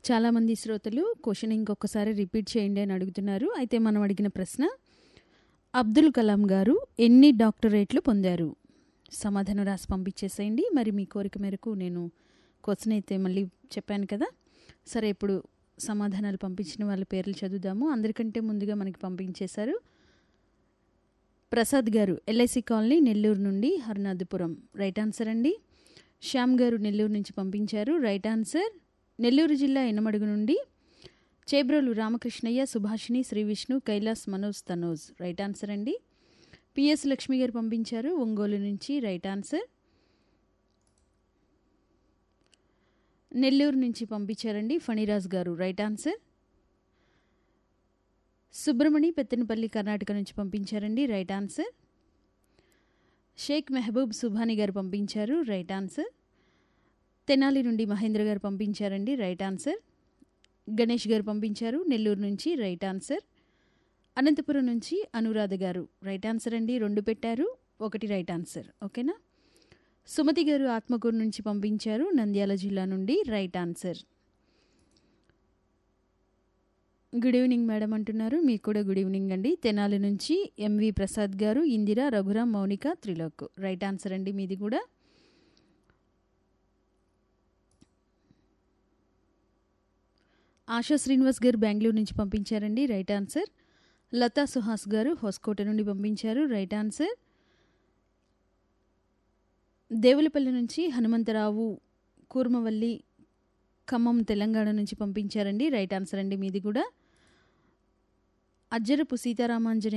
చాలామంది శ్రోతలు క్వశ్చన్ ఇంకొకసారి రిపీట్ చేయండి అని అడుగుతున్నారు అయితే మనం అడిగిన ప్రశ్న అబ్దుల్ కలాం గారు ఎన్ని డాక్టరేట్లు పొందారు సమాధానం రాసి పంపించేసేయండి మరి మీ కోరిక మేరకు నేను క్వశ్చన్ అయితే మళ్ళీ చెప్పాను కదా సరే ఇప్పుడు సమాధానాలు పంపించిన వాళ్ళ పేర్లు చదువుదాము అందరికంటే ముందుగా మనకి పంపించేశారు ప్రసాద్ గారు ఎల్ఐసి కాలనీ నెల్లూరు నుండి హర్నాథపురం రైట్ ఆన్సర్ అండి శ్యామ్ గారు నెల్లూరు నుంచి పంపించారు రైట్ ఆన్సర్ నెల్లూరు జిల్లా ఎనమడుగు నుండి చేబ్రోలు రామకృష్ణయ్య సుభాషిణి శ్రీ విష్ణు కైలాస్ మనోజ్ తనోజ్ రైట్ ఆన్సర్ అండి పిఎస్ లక్ష్మి గారు పంపించారు ఒంగోలు నుంచి రైట్ ఆన్సర్ నెల్లూరు నుంచి పంపించారండి ఫణిరాజ్ గారు రైట్ ఆన్సర్ సుబ్రమణి పెత్తనపల్లి కర్ణాటక నుంచి పంపించారండి రైట్ ఆన్సర్ షేక్ మెహబూబ్ సుభాని గారు పంపించారు రైట్ ఆన్సర్ తెనాలి నుండి మహేంద్ర గారు పంపించారండి రైట్ ఆన్సర్ గణేష్ గారు పంపించారు నెల్లూరు నుంచి రైట్ ఆన్సర్ అనంతపురం నుంచి అనురాధ గారు రైట్ ఆన్సర్ అండి రెండు పెట్టారు ఒకటి రైట్ ఆన్సర్ ఓకేనా సుమతి గారు ఆత్మకూరు నుంచి పంపించారు నంద్యాల జిల్లా నుండి right answer good evening madam అంటున్నారు మీకు కూడా గుడ్ ఈవినింగ్ అండి తెనాలి నుంచి MV Prasad garu Indira Raghuram Mounika Trilok right answer అండి మీది కూడా ఆశా శ్రీనివాస్ గారు బెంగళూరు నుంచి పంపించారండి రైట్ ఆన్సర్ లతా సుహాస్ గారు హోస్కోట నుండి పంపించారు రైట్ ఆన్సర్ దేవులపల్లి నుంచి హనుమంతరావు కూర్మవల్లి ఖమ్మం తెలంగాణ నుంచి పంపించారండి రైట్ ఆన్సర్ అండి మీది కూడా అజ్జరపు సీతారామాంజనే